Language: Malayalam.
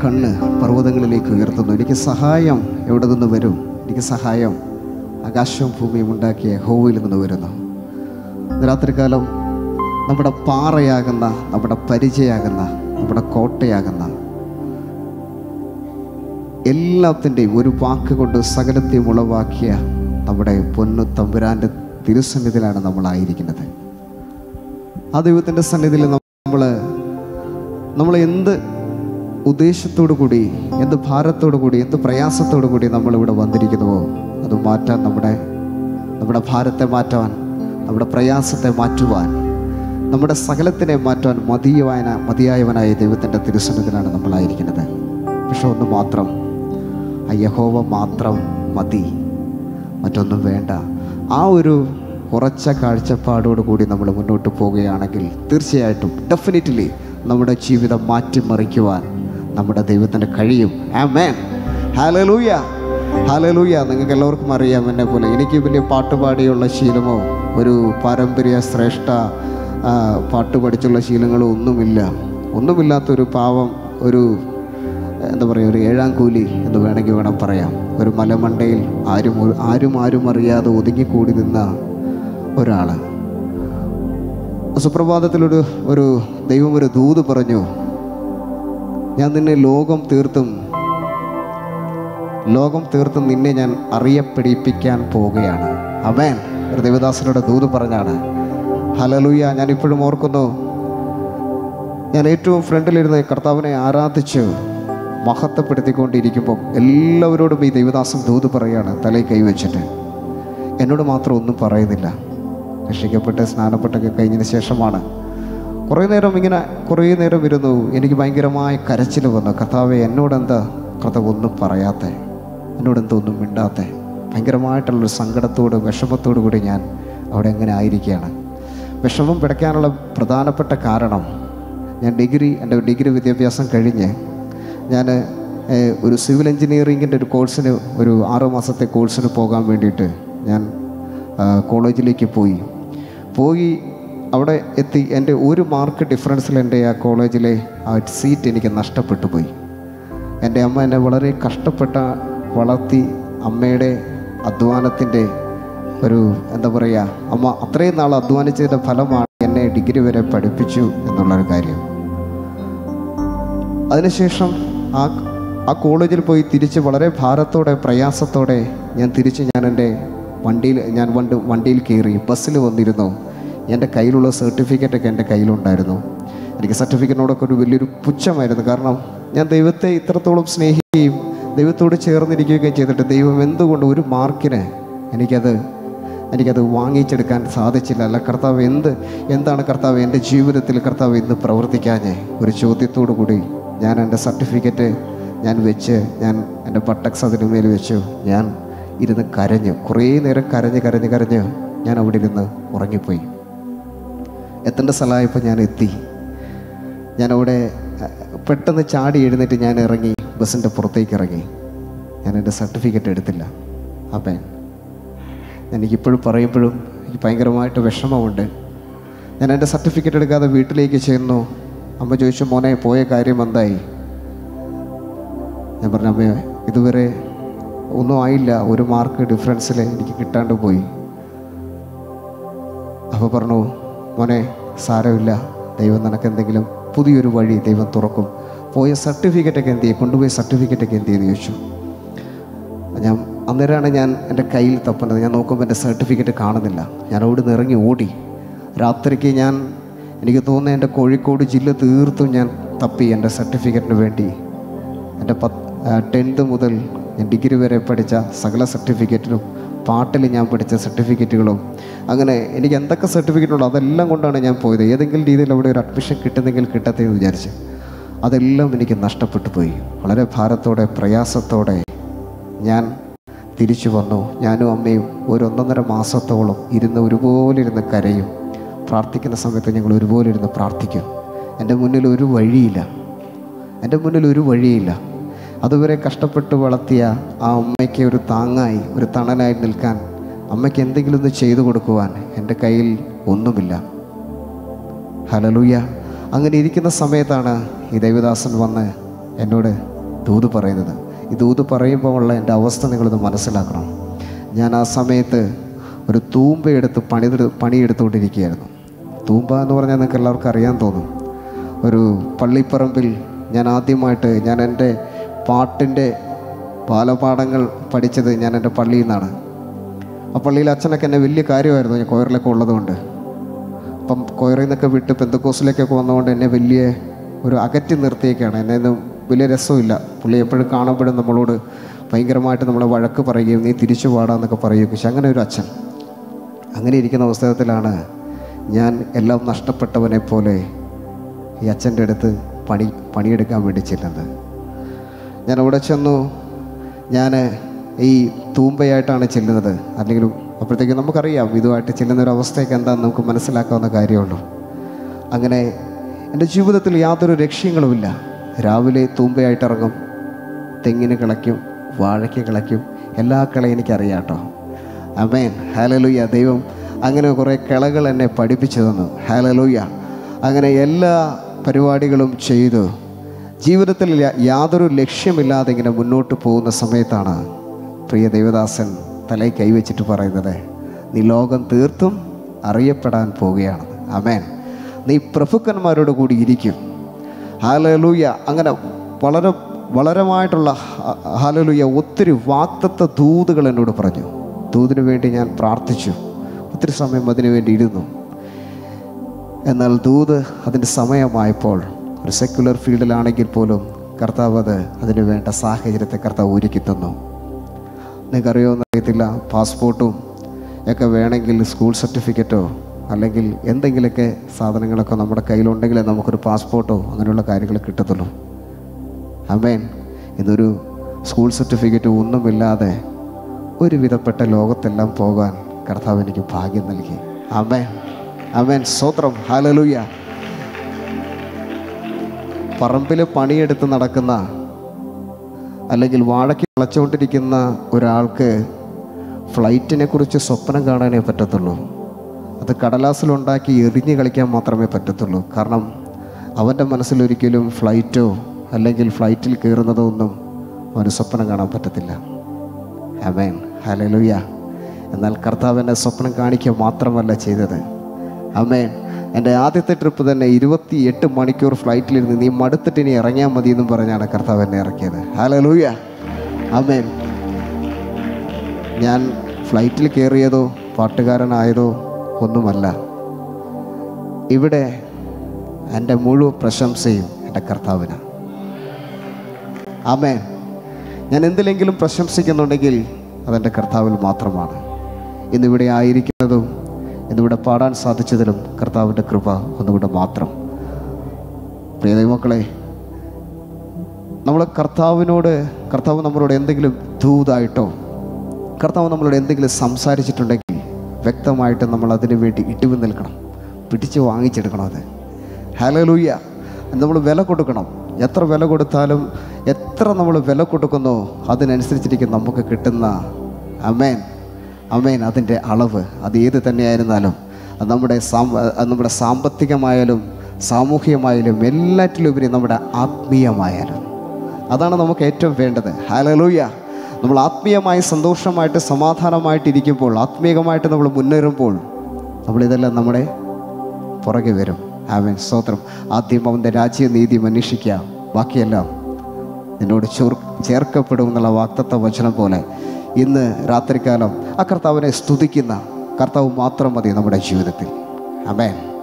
കണ്ണ് പർവ്വതങ്ങളിലേക്ക് ഉയർത്തുന്നു എനിക്ക് സഹായം എവിടെ നിന്ന് വരും എനിക്ക് സഹായം ആകാശവും ഭൂമിയും ഉണ്ടാക്കിയ ഹോവിൽ നിന്ന് വരുന്നു ഇന്ന് രാത്രികാലം നമ്മുടെ പാറയാകുന്ന നമ്മുടെ പരിചയാകുന്ന നമ്മുടെ കോട്ടയാകുന്ന എല്ലാത്തിൻ്റെയും ഒരു വാക്ക് കൊണ്ട് സകലത്തെയും ഉളവാക്കിയ നമ്മുടെ പൊന്നു തമ്പുരാൻ്റെ തിരുസന്നിധിയിലാണ് നമ്മളായിരിക്കുന്നത് ആ ദൈവത്തിൻ്റെ സന്നിധിയിൽ നമ്മൾ നമ്മൾ എന്ത് ഉദ്ദേശത്തോടു കൂടി എന്ത് ഭാരത്തോടു കൂടി എന്ത് പ്രയാസത്തോടു കൂടി നമ്മളിവിടെ വന്നിരിക്കുന്നുവോ അത് മാറ്റാൻ നമ്മുടെ നമ്മുടെ ഭാരത്തെ മാറ്റാൻ നമ്മുടെ പ്രയാസത്തെ മാറ്റുവാൻ നമ്മുടെ സകലത്തിനെ മാറ്റാൻ മതിയവായന മതിയായവനായ ദൈവത്തിൻ്റെ തിരുസന്നിധിയിലാണ് നമ്മളായിരിക്കുന്നത് പക്ഷെ ഒന്ന് മാത്രം ആ യഹോവ മാത്രം മതി മറ്റൊന്നും വേണ്ട ആ ഒരു ഉറച്ച കാഴ്ചപ്പാടോട് കൂടി നമ്മൾ മുന്നോട്ട് പോവുകയാണെങ്കിൽ തീർച്ചയായിട്ടും ഡെഫിനറ്റ്ലി നമ്മുടെ ജീവിതം മാറ്റിമറിക്കുവാൻ നമ്മുടെ ദൈവത്തിന് കഴിയും ആ മേൻ ഹാലലൂയ ഹാലലൂയ നിങ്ങൾക്ക് എല്ലാവർക്കും അറിയാം എന്നെ പോലെ എനിക്ക് വലിയ പാട്ടുപാടിയുള്ള ശീലമോ ഒരു പാരമ്പര്യ ശ്രേഷ്ഠ ആ, പാട്ട് പഠിച്ചുള്ള ശീലങ്ങളോ ഒന്നുമില്ല ഒന്നുമില്ലാത്തൊരു പാവം ഒരു എന്താ പറയുക ഒരു ഏഴാം കൂലി എന്ന് വേണമെങ്കിൽ വേണം പറയാം ഒരു മലമണ്ടയിൽ ആരും ഒരു- ആരും ആരും അറിയാതെ ഒതുങ്ങിക്കൂടി നിന്ന ഒരാൾ സുപ്രഭാതത്തിലൊരു ഒരു ദൈവം ഒരു ദൂത് പറഞ്ഞു ഞാൻ നിന്നെ ലോകം തീർത്തും ലോകം തീർത്തും നിന്നെ ഞാൻ അറിയപ്പെടിപ്പിക്കാൻ പോവുകയാണ് അമേൻ ഒരു ദേവദാസനോട് ദൂത് പറഞ്ഞാണ് ഹലലൂയ ഞാൻ ഇപ്പോഴും ഓർക്കുന്നു ഞാൻ ഏറ്റവും ഫ്രണ്ടിലിരുന്ന് കർത്താവിനെ ആരാധിച്ച് മഹത്വപ്പെടുത്തിക്കൊണ്ടിരിക്കുമ്പോൾ എല്ലാവരോടും ഈ ദൈവദാസൻ ദൂത് പറയാണ് തലയിൽ കൈവച്ചിട്ട് എന്നോട് മാത്രം ഒന്നും പറയുന്നില്ല രക്ഷിക്കപ്പെട്ട് സ്നാനപ്പെട്ടൊക്കെ കഴിഞ്ഞതിന് ശേഷമാണ് കുറേ നേരം ഇങ്ങനെ കുറേ നേരം ഇരുന്നു എനിക്ക് ഭയങ്കരമായ കരച്ചിൽ വന്നു കർത്താവെ എന്നോടെന്താ കർത്താവ് ഒന്നും പറയാത്തെ എന്നോടെന്താ ഒന്നും മിണ്ടാത്തെ ഭയങ്കരമായിട്ടുള്ളൊരു സങ്കടത്തോട് വിഷമത്തോടു കൂടി ഞാൻ അവിടെ എങ്ങനെ ആയിരിക്കുകയാണ് വിഷമം പിടയ്ക്കാനുള്ള പ്രധാനപ്പെട്ട കാരണം ഞാൻ ഡിഗ്രി എൻ്റെ ഡിഗ്രി വിദ്യാഭ്യാസം കഴിഞ്ഞ് ഞാൻ ഏഹ്, ഒരു സിവിൽ എഞ്ചിനീയറിങ്ങിൻ്റെ ഒരു കോഴ്സിന് ഒരു ആറു മാസത്തെ കോഴ്സിന് പോകാൻ വേണ്ടിയിട്ട് ഞാൻ ആ, കോളേജിലേക്ക് പോയി പോയി അവിടെ എത്തി എൻ്റെ ഒരു മാർക്ക് ഡിഫറൻസിൽ എൻ്റെ ആ കോളേജിലെ ആ സീറ്റ് എനിക്ക് നഷ്ടപ്പെട്ടു പോയി എൻ്റെ അമ്മ എന്നെ വളരെ കഷ്ടപ്പെട്ട വളർത്തി അമ്മയുടെ അധ്വാനത്തിൻ്റെ ഒരു എന്താ പറയുക അമ്മ അത്രയും നാൾ അധ്വാനിച്ചതിൻ്റെ ഫലമാണ് എന്നെ ഡിഗ്രി വരെ പഠിപ്പിച്ചു എന്നുള്ളൊരു കാര്യം അതിനുശേഷം ആ ആ കോളേജിൽ പോയി തിരിച്ച് വളരെ ഭാരത്തോടെ പ്രയാസത്തോടെ ഞാൻ തിരിച്ച് ഞാൻ എൻ്റെ വണ്ടിയിൽ ഞാൻ വണ്ടി വണ്ടിയിൽ കയറി ബസ്സിൽ വന്നിരുന്നു എൻ്റെ കയ്യിലുള്ള സർട്ടിഫിക്കറ്റൊക്കെ എൻ്റെ കയ്യിലുണ്ടായിരുന്നു എനിക്ക് സർട്ടിഫിക്കറ്റിനോടൊക്കെ ഒരു വലിയൊരു പുച്ഛമായിരുന്നു കാരണം ഞാൻ ദൈവത്തെ ഇത്രത്തോളം സ്നേഹിക്കുകയും ദൈവത്തോട് ചേർന്നിരിക്കുകയും ചെയ്തിട്ട് ദൈവം എന്തുകൊണ്ട് ഒരു മാർക്കിന് എനിക്കത് എനിക്കത് വാങ്ങിച്ചെടുക്കാൻ സാധിച്ചില്ല അല്ല കർത്താവ് എന്ത് എന്താണ് കർത്താവ് എൻ്റെ ജീവിതത്തിൽ കർത്താവ് ഇന്ന് പ്രവർത്തിക്കാഞ്ഞേ ഒരു ചോദ്യത്തോടു കൂടി ഞാൻ എൻ്റെ സർട്ടിഫിക്കറ്റ് ഞാൻ വെച്ച് ഞാൻ എൻ്റെ പട്ടക്സ് അതിന് മേൽ വെച്ചു ഞാൻ ഇരുന്ന് കരഞ്ഞു കുറേ നേരം കരഞ്ഞ് കരഞ്ഞ് കരഞ്ഞ് ഞാൻ അവിടെ ഇരുന്ന് ഉറങ്ങിപ്പോയി എത്തേണ്ട സ്ഥലമായപ്പോൾ ഞാൻ എത്തി ഞാൻ അവിടെ അഹ്, പെട്ടെന്ന് ചാടി എഴുന്നേറ്റ് ഞാൻ ഇറങ്ങി ബസ്സിൻ്റെ പുറത്തേക്ക് ഇറങ്ങി ഞാൻ എൻ്റെ സർട്ടിഫിക്കറ്റ് എടുത്തില്ല അപ്പൻ എനിക്കിപ്പോഴും പറയുമ്പോഴും എനിക്ക് ഭയങ്കരമായിട്ട് വിഷമമുണ്ട് ഞാൻ എൻ്റെ സർട്ടിഫിക്കറ്റ് എടുക്കാതെ വീട്ടിലേക്ക് ചെന്നു അമ്മ ചോദിച്ചു മോനെ പോയ കാര്യം എന്തായി ഞാൻ പറഞ്ഞു അമ്മേ ഇതുവരെ ഒന്നും ആയില്ല ഒരു മാർക്ക് ഡിഫറൻസിൽ എനിക്ക് കിട്ടാണ്ട് പോയി അപ്പോൾ പറഞ്ഞു മോനെ സാരമില്ല ദൈവം നിനക്ക് എന്തെങ്കിലും പുതിയൊരു വഴി ദൈവം തുറക്കും പോയ സർട്ടിഫിക്കറ്റൊക്കെ എന്ത് ചെയ്യും കൊണ്ടുപോയ സർട്ടിഫിക്കറ്റൊക്കെ എന്ത് ചെയ്തെന്ന് ചോദിച്ചു ഞാൻ അന്നേരമാണ് ഞാൻ എൻ്റെ കയ്യിൽ തപ്പുന്നത് ഞാൻ നോക്കുമ്പോൾ എൻ്റെ സർട്ടിഫിക്കറ്റ് കാണുന്നില്ല ഞാൻ അവിടെ നിന്ന് ഇറങ്ങി ഓടി രാത്രിക്ക് ഞാൻ എനിക്ക് തോന്നുന്നു എൻ്റെ കോഴിക്കോട് ജില്ല തീർത്തും ഞാൻ തപ്പി എൻ്റെ സർട്ടിഫിക്കറ്റിന് വേണ്ടി എൻ്റെ പത്ത് ടെൻത്ത് മുതൽ ഞാൻ ഡിഗ്രി വരെ പഠിച്ച സകല സർട്ടിഫിക്കറ്റിനും പാട്ടിൽ ഞാൻ പഠിച്ച സർട്ടിഫിക്കറ്റുകളും അങ്ങനെ എനിക്ക് എന്തൊക്കെ സർട്ടിഫിക്കറ്റ് ഉണ്ടോ അതെല്ലാം കൊണ്ടാണ് ഞാൻ പോയത് ഏതെങ്കിലും രീതിയിൽ അവിടെ ഒരു അഡ്മിഷൻ കിട്ടുന്നെങ്കിൽ കിട്ടത്തെ എന്ന് വിചാരിച്ച് അതെല്ലാം എനിക്ക് നഷ്ടപ്പെട്ടു പോയി വളരെ ഭാരത്തോടെ പ്രയാസത്തോടെ ഞാൻ തിരിച്ചു വന്നു ഞാനും അമ്മയും ഒരു ഒന്നൊന്നര മാസത്തോളം ഇരുന്ന് ഒരുപോലെ ഇരുന്ന് കരയും പ്രാർത്ഥിക്കുന്ന സമയത്ത് ഞങ്ങൾ ഒരുപോലെ ഇരുന്ന് പ്രാർത്ഥിക്കും എൻ്റെ മുന്നിൽ ഒരു വഴിയില്ല എൻ്റെ മുന്നിൽ ഒരു വഴിയില്ല അതുവരെ കഷ്ടപ്പെട്ട് വളർത്തിയ ആ അമ്മയ്ക്ക് ഒരു താങ്ങായി ഒരു തണലായി നിൽക്കാൻ അമ്മയ്ക്ക് എന്തെങ്കിലും ഒന്ന് ചെയ്തു കൊടുക്കുവാൻ എൻ്റെ കയ്യിൽ ഒന്നുമില്ല ഹലലൂയ അങ്ങനെ ഇരിക്കുന്ന സമയത്താണ് ഈ ദേവദാസൻ വന്ന് എന്നോട് ദൂത് പറയുന്നത് ഈ ദൂത് പറയുമ്പോൾ ഉള്ള എൻ്റെ അവസ്ഥ നിങ്ങളൊന്ന് മനസ്സിലാക്കണം ഞാൻ ആ സമയത്ത് ഒരു തൂമ്പയെടുത്ത് പണിതെടു പണിയെടുത്തുകൊണ്ടിരിക്കുകയായിരുന്നു തൂമ്പ എന്ന് പറഞ്ഞാൽ നിങ്ങൾക്ക് എല്ലാവർക്കും അറിയാൻ തോന്നും ഒരു പള്ളിപ്പറമ്പിൽ ഞാൻ ആദ്യമായിട്ട് ഞാൻ എൻ്റെ പാട്ടിൻ്റെ ബാലപാഠങ്ങൾ പഠിച്ചത് ഞാൻ എൻ്റെ പള്ളിയിൽ നിന്നാണ് ആ പള്ളിയിൽ അച്ഛനൊക്കെ എന്നെ വലിയ കാര്യമായിരുന്നു ഞാൻ കൊയറിലൊക്കെ ഉള്ളതുകൊണ്ട് അപ്പം കൊയറിൽ നിന്നൊക്കെ വിട്ട് പെന്തക്കോസിലേക്കൊക്കെ വന്നതുകൊണ്ട് എന്നെ വലിയ ഒരു അകറ്റി നിർത്തിയേക്കാണ് എന്നെ ഒന്നും വലിയ രസമില്ല പുള്ളി എപ്പോഴും കാണുമ്പോഴും നമ്മളോട് ഭയങ്കരമായിട്ട് നമ്മളെ വഴക്ക് പറയുകയും നീ തിരിച്ചു പാടാന്നൊക്കെ പറയുകയും പക്ഷെ അങ്ങനെ ഒരു അച്ഛൻ അങ്ങനെ ഇരിക്കുന്ന അവസരത്തിലാണ് ഞാൻ എല്ലാം നഷ്ടപ്പെട്ടവനെ പോലെ ഈ അച്ഛൻ്റെ അടുത്ത് പണി പണിയെടുക്കാൻ വേണ്ടി ചെല്ലുന്നത് ഞാൻ അവിടെ ചെന്നു ഞാൻ ഈ തൂമ്പയായിട്ടാണ് ചെല്ലുന്നത് അല്ലെങ്കിൽ അപ്പോഴത്തേക്കും നമുക്കറിയാം ഇതുമായിട്ട് ചെല്ലുന്ന ഒരു അവസ്ഥയൊക്കെ എന്താണെന്ന് നമുക്ക് മനസ്സിലാക്കാവുന്ന കാര്യമുള്ളൂ അങ്ങനെ എൻ്റെ ജീവിതത്തിൽ യാതൊരു ലക്ഷ്യങ്ങളുമില്ല രാവിലെ തൂമ്പയായിട്ട് ഇറങ്ങും തെങ്ങിന് കിളയ്ക്കും വാഴയ്ക്ക് കിളയ്ക്കും എല്ലാ കളയും എനിക്കറിയാം കേട്ടോ അമേൻ ഹാലലൂയ ദൈവം അങ്ങനെ കുറേ കിളകൾ എന്നെ പഠിപ്പിച്ചു തന്നു ഹാലലൂയ അങ്ങനെ എല്ലാ പരിപാടികളും ചെയ്തു ജീവിതത്തിൽ യ- യാതൊരു ലക്ഷ്യമില്ലാതെ ഇങ്ങനെ മുന്നോട്ട് പോകുന്ന സമയത്താണ് പ്രിയ ദൈവദാസൻ തലയിൽ കൈവച്ചിട്ട് പറയുന്നത് നീ ലോകം തീർത്തും അറിയപ്പെടാൻ പോവുകയാണ് അമേൻ നീ പ്രഭുക്കന്മാരോട് കൂടി ഇരിക്കും ഹാലലൂയ അങ്ങനെ വളരെ വളരമായിട്ടുള്ള ഹ- ഹാലലൂയ ഒത്തിരി വാക്തത്വ ദൂതുകൾ എന്നോട് പറഞ്ഞു ദൂതിനു വേണ്ടി ഞാൻ പ്രാർത്ഥിച്ചു ഒത്തിരി സമയം അതിനു വേണ്ടി ഇരുന്നു എന്നാൽ ദൂത് അതിൻ്റെ സമയമായപ്പോൾ ഒരു സെക്യുലർ ഫീൽഡിലാണെങ്കിൽ പോലും കർത്താവ് അത് അതിന് വേണ്ട സാഹചര്യത്തെ കർത്താവ് ഒരുക്കി തന്നു നിങ്ങൾക്കറിയോ എന്നറിയത്തില്ല പാസ്പോർട്ടും ഒക്കെ വേണമെങ്കിൽ സ്കൂൾ സർട്ടിഫിക്കറ്റോ അല്ലെങ്കിൽ എന്തെങ്കിലുമൊക്കെ സാധനങ്ങളൊക്കെ നമ്മുടെ കയ്യിലുണ്ടെങ്കിലേ നമുക്കൊരു പാസ്പോർട്ടോ അങ്ങനെയുള്ള കാര്യങ്ങൾ കിട്ടത്തുള്ളൂ അമേൻ ഇന്നൊരു സ്കൂൾ സർട്ടിഫിക്കറ്റ് ഒന്നുമില്ലാതെ ഒരു വിധപ്പെട്ട ലോകത്തെല്ലാം പോകാൻ കർത്താവ് എനിക്ക് ഭാഗ്യം നൽകി അമേൻ അമേൻ സ്വത്രം ഹാലലൂയ പറമ്പിൽ പണിയെടുത്ത് നടക്കുന്ന അല്ലെങ്കിൽ വാഴയ്ക്ക് വിളച്ചുകൊണ്ടിരിക്കുന്ന ഒരാൾക്ക് ഫ്ലൈറ്റിനെ കുറിച്ച് സ്വപ്നം കാണാനേ പറ്റത്തുള്ളൂ അത് കടലാസിലുണ്ടാക്കി എറിഞ്ഞ് കളിക്കാൻ മാത്രമേ പറ്റത്തുള്ളൂ കാരണം അവൻ്റെ മനസ്സിലൊരിക്കലും ഫ്ലൈറ്റോ അല്ലെങ്കിൽ ഫ്ലൈറ്റിൽ കയറുന്നതോ ഒന്നും അവന് സ്വപ്നം കാണാൻ പറ്റത്തില്ല അമേൻ ഹലലുയ എന്നാൽ കർത്താവ് എന്നെ സ്വപ്നം കാണിക്കുക മാത്രമല്ല ചെയ്തത് അമേൻ എൻ്റെ ആദ്യത്തെ ട്രിപ്പ് തന്നെ ഇരുപത്തി എട്ട് മണിക്കൂർ ഫ്ലൈറ്റിലിരുന്ന് നീ മടുത്തിട്ട് ഇനി ഇറങ്ങിയാൽ മതി എന്നും പറഞ്ഞാണ് കർത്താവ് എന്നെ ഇറക്കിയത് ഹലലൂയ അമേൻ ഞാൻ ഫ്ലൈറ്റിൽ കയറിയതോ പാട്ടുകാരനായതോ ഒന്നുമല്ല ഇവിടെ എൻ്റെ മുഴുവൻ പ്രശംസയും എൻ്റെ കർത്താവിനാണ് ആമേൻ ഞാൻ എന്തിലെങ്കിലും പ്രശംസിക്കുന്നുണ്ടെങ്കിൽ അതെൻ്റെ കർത്താവിൽ മാത്രമാണ് ഇന്നിവിടെ ആയിരിക്കുന്നതും ഇന്നിവിടെ പാടാൻ സാധിച്ചതിലും കർത്താവിൻ്റെ കൃപ ഒന്നുകൂടെ മാത്രം പ്രിയ ദൈവമക്കളെ നമ്മൾ കർത്താവിനോട് കർത്താവ് നമ്മളോട് എന്തെങ്കിലും ദൂതായിട്ടോ കർത്താവ് നമ്മളോട് എന്തെങ്കിലും സംസാരിച്ചിട്ടുണ്ടെങ്കിൽ വ്യക്തമായിട്ട് നമ്മൾ അതിനു വേണ്ടി ഇടിവ് നിൽക്കണം പിടിച്ച് വാങ്ങിച്ചെടുക്കണം അത് ഹലലൂയ നമ്മൾ വില കൊടുക്കണം എത്ര വില കൊടുത്താലും എത്ര നമ്മൾ വില കൊടുക്കുന്നോ അതിനനുസരിച്ചിരിക്കും നമുക്ക് കിട്ടുന്ന അമേൻ അമേൻ അതിൻ്റെ അളവ് അത് ഏത് തന്നെയായിരുന്നാലും അത് നമ്മുടെ സാമ്പ അത് നമ്മുടെ സാമ്പത്തികമായാലും സാമൂഹികമായാലും എല്ലാറ്റിലുപരി നമ്മുടെ ആത്മീയമായാലും അതാണ് നമുക്ക് ഏറ്റവും വേണ്ടത് ഹാലലൂയ നമ്മൾ ആത്മീയമായി സന്തോഷമായിട്ട് സമാധാനമായിട്ടിരിക്കുമ്പോൾ ആത്മീയമായിട്ട് നമ്മൾ മുന്നേറുമ്പോൾ നമ്മളിതെല്ലാം നമ്മുടെ പുറകെ വരും ആമേൻ സ്തോത്രം ആദ്യം അവൻ്റെ രാജ്യനീതി അന്വേഷിക്കുക ബാക്കിയെല്ലാം നിന്നോട് ചോർ ചേർക്കപ്പെടും എന്നുള്ള വാക്തത്വ വചനം പോലെ ഇന്ന് രാത്രികാലം ആ കർത്താവിനെ സ്തുതിക്കുന്ന കർത്താവ് മാത്രം മതി നമ്മുടെ ജീവിതത്തിൽ അമേൻ